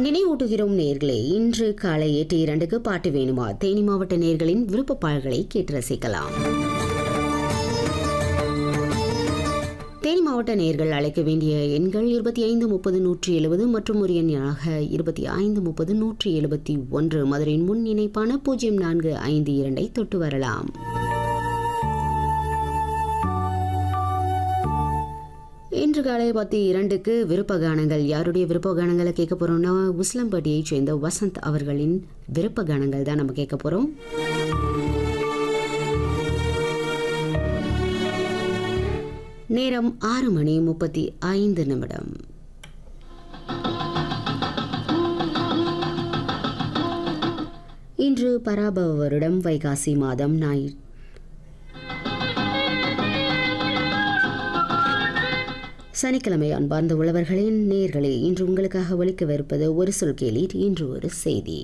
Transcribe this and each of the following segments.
நினைவூட்டுகிறோம் நேர்களே இன்று காலை எட்டு இரண்டுக்கு பாட்டு வேணுமா தேனி மாவட்ட நேர்களின் விருப்ப பாடல்களை கேட்டு ரசிக்கலாம் தேனி மாவட்ட நேர்கள் அழைக்க வேண்டிய எண்கள் இருபத்தி ஐந்து முப்பது நூற்றி எழுபது மற்றும் ஒரு எண்ணாக இருபத்தி ஐந்து முப்பது நூற்றி எழுபத்தி ஒன்று மதுரையின் முன் இணைப்பான பூஜ்ஜியம் நான்கு ஐந்து இரண்டை தொட்டு வரலாம் இன்று காலை பத்து இரண்டுக்கு விருப்ப கானங்கள் யாருடைய விருப்ப கானங்களை கேட்க போறோம்னா உஸ்லம்பட்டியைச் சேர்ந்த வசந்த் அவர்களின் விருப்ப கானங்கள் தான் நம்ம கேட்க போறோம் நேரம் ஆறு மணி முப்பத்தி ஐந்து நிமிடம் இன்று பராபவ வருடம் வைகாசி மாதம் ஞாயிறு சனிக்கிழமை அன்பார்ந்த உழவர்களின் நேர்களே இன்று உங்களுக்காக ஒலிக்கவிருப்பது ஒரு சொல் கேளீர் இன்று ஒரு செய்தி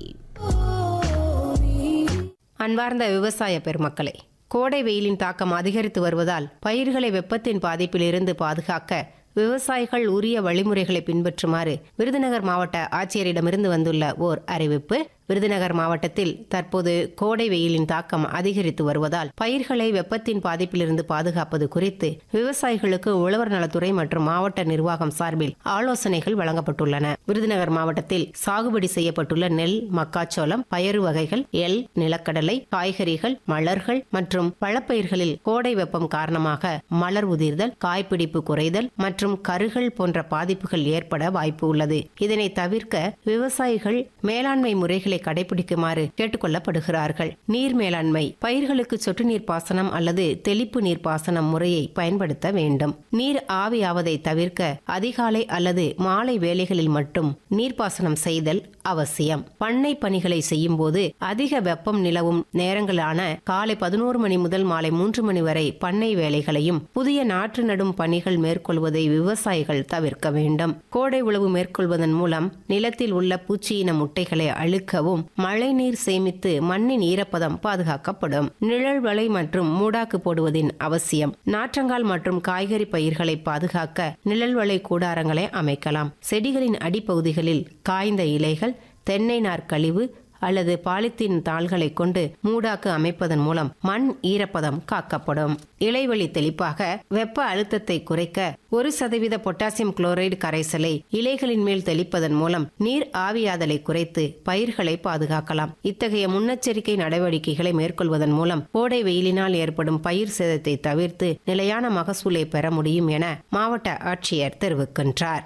அன்பார்ந்த விவசாய பெருமக்களே கோடை வெயிலின் தாக்கம் அதிகரித்து வருவதால் பயிர்களை வெப்பத்தின் பாதிப்பிலிருந்து பாதுகாக்க விவசாயிகள் உரிய வழிமுறைகளை பின்பற்றுமாறு விருதுநகர் மாவட்ட ஆட்சியரிடமிருந்து வந்துள்ள ஓர் அறிவிப்பு விருதுநகர் மாவட்டத்தில் தற்போது கோடை வெயிலின் தாக்கம் அதிகரித்து வருவதால் பயிர்களை வெப்பத்தின் பாதிப்பிலிருந்து பாதுகாப்பது குறித்து விவசாயிகளுக்கு உழவர் நலத்துறை மற்றும் மாவட்ட நிர்வாகம் சார்பில் ஆலோசனைகள் வழங்கப்பட்டுள்ளன விருதுநகர் மாவட்டத்தில் சாகுபடி செய்யப்பட்டுள்ள நெல் மக்காச்சோளம் பயறு வகைகள் எல் நிலக்கடலை காய்கறிகள் மலர்கள் மற்றும் பழப்பயிர்களில் கோடை வெப்பம் காரணமாக மலர் உதிர்தல் காய்பிடிப்பு குறைதல் மற்றும் கருகள் போன்ற பாதிப்புகள் ஏற்பட வாய்ப்பு உள்ளது இதனை தவிர்க்க விவசாயிகள் மேலாண்மை முறைகளை கடைபிடிக்குமாறு கேட்டுக்கொள்ளப்படுகிறார்கள் நீர் மேலாண்மை பயிர்களுக்கு சொட்டு நீர் பாசனம் அல்லது தெளிப்பு நீர் பாசனம் முறையை பயன்படுத்த வேண்டும் நீர் ஆவியாவதை தவிர்க்க அதிகாலை அல்லது மாலை வேளைகளில் மட்டும் நீர்ப்பாசனம் செய்தல் அவசியம் பண்ணை பணிகளை செய்யும் போது அதிக வெப்பம் நிலவும் நேரங்களான காலை பதினோரு மணி முதல் மாலை மூன்று மணி வரை பண்ணை வேலைகளையும் புதிய நாற்று நடும் பணிகள் மேற்கொள்வதை விவசாயிகள் தவிர்க்க வேண்டும் கோடை உழவு மேற்கொள்வதன் மூலம் நிலத்தில் உள்ள பூச்சியின முட்டைகளை அழுக்கவும் மழைநீர் சேமித்து மண்ணின் ஈரப்பதம் பாதுகாக்கப்படும் நிழல் வலை மற்றும் மூடாக்கு போடுவதின் அவசியம் நாற்றங்கால் மற்றும் காய்கறி பயிர்களை பாதுகாக்க நிழல் வலை கூடாரங்களை அமைக்கலாம் செடிகளின் அடிப்பகுதிகளில் காய்ந்த இலைகள் தென்னை நார் கழிவு அல்லது பாலித்தீன் தாள்களை கொண்டு மூடாக்கு அமைப்பதன் மூலம் மண் ஈரப்பதம் காக்கப்படும் இலைவழி தெளிப்பாக வெப்ப அழுத்தத்தை குறைக்க ஒரு சதவீத பொட்டாசியம் குளோரைடு கரைசலை இலைகளின் மேல் தெளிப்பதன் மூலம் நீர் ஆவியாதலை குறைத்து பயிர்களை பாதுகாக்கலாம் இத்தகைய முன்னெச்சரிக்கை நடவடிக்கைகளை மேற்கொள்வதன் மூலம் கோடை வெயிலினால் ஏற்படும் பயிர் சேதத்தை தவிர்த்து நிலையான மகசூலை பெற முடியும் என மாவட்ட ஆட்சியர் தெரிவிக்கின்றார்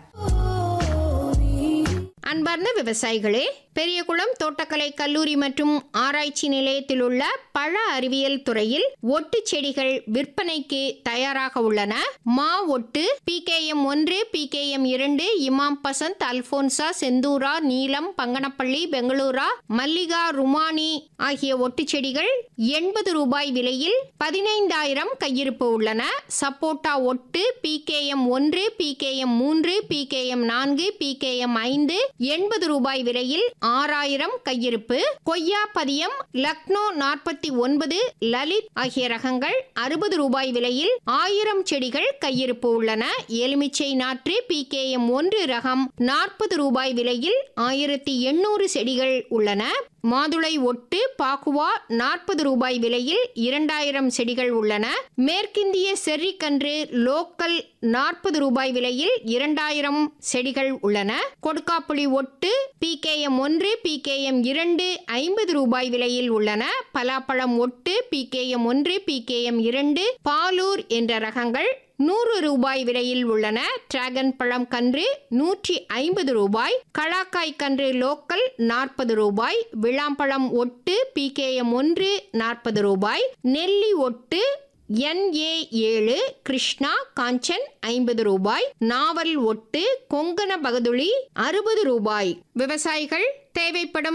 அன்பார்ந்த விவசாயிகளே பெரியகுளம் தோட்டக்கலை கல்லூரி மற்றும் ஆராய்ச்சி நிலையத்தில் உள்ள பழ அறிவியல் துறையில் ஒட்டு செடிகள் விற்பனைக்கு தயாராக உள்ளன மா ஒட்டு பிகேஎம் ஒன்று பிகேஎம் இரண்டு இமாம் பசந்த் அல்போன்சா செந்தூரா நீலம் பங்கனப்பள்ளி பெங்களூரா மல்லிகா ருமானி ஆகிய ஒட்டு செடிகள் எண்பது ரூபாய் விலையில் பதினைந்தாயிரம் கையிருப்பு உள்ளன சப்போட்டா ஒட்டு பிகேஎம் ஒன்று பிகேஎம் மூன்று பிகேஎம் நான்கு பிகேஎம் ஐந்து எண்பது ரூபாய் விலையில் ஆறாயிரம் கையிருப்பு கொய்யா பதியம் லக்னோ நாற்பத்தி ஒன்பது லலித் ஆகிய ரகங்கள் அறுபது ரூபாய் விலையில் ஆயிரம் செடிகள் கையிருப்பு உள்ளன எலுமிச்சை நாற்று பிகேஎம் ஒன்று ரகம் நாற்பது ரூபாய் விலையில் ஆயிரத்தி எண்ணூறு செடிகள் உள்ளன மாதுளை ஒட்டு பாக்குவா நாற்பது ரூபாய் விலையில் இரண்டாயிரம் செடிகள் உள்ளன மேற்கிந்திய செர்ரிக்கன்று லோக்கல் நாற்பது ரூபாய் விலையில் இரண்டாயிரம் செடிகள் உள்ளன கொடுக்காப்புளி ஒட்டு பிகேஎம் ஒன்று பிகேஎம் இரண்டு ஐம்பது ரூபாய் விலையில் உள்ளன பலாப்பழம் ஒட்டு பிகேஎம் ஒன்று பிகேஎம் இரண்டு பாலூர் என்ற ரகங்கள் நூறு ரூபாய் விலையில் உள்ளன டிராகன் பழம் கன்று நூற்றி ஐம்பது ரூபாய் களாக்காய் கன்று லோக்கல் நாற்பது ரூபாய் விளாம்பழம் ஒட்டு பிகேஎம் ஒன்று நாற்பது ரூபாய் நெல்லி ஒட்டு என்ஏ ஏழு கிருஷ்ணா காஞ்சன் ஐம்பது ரூபாய் நாவல் ஒட்டு கொங்கண பகதுளி அறுபது ரூபாய் விவசாயிகள் தேவைப்படும்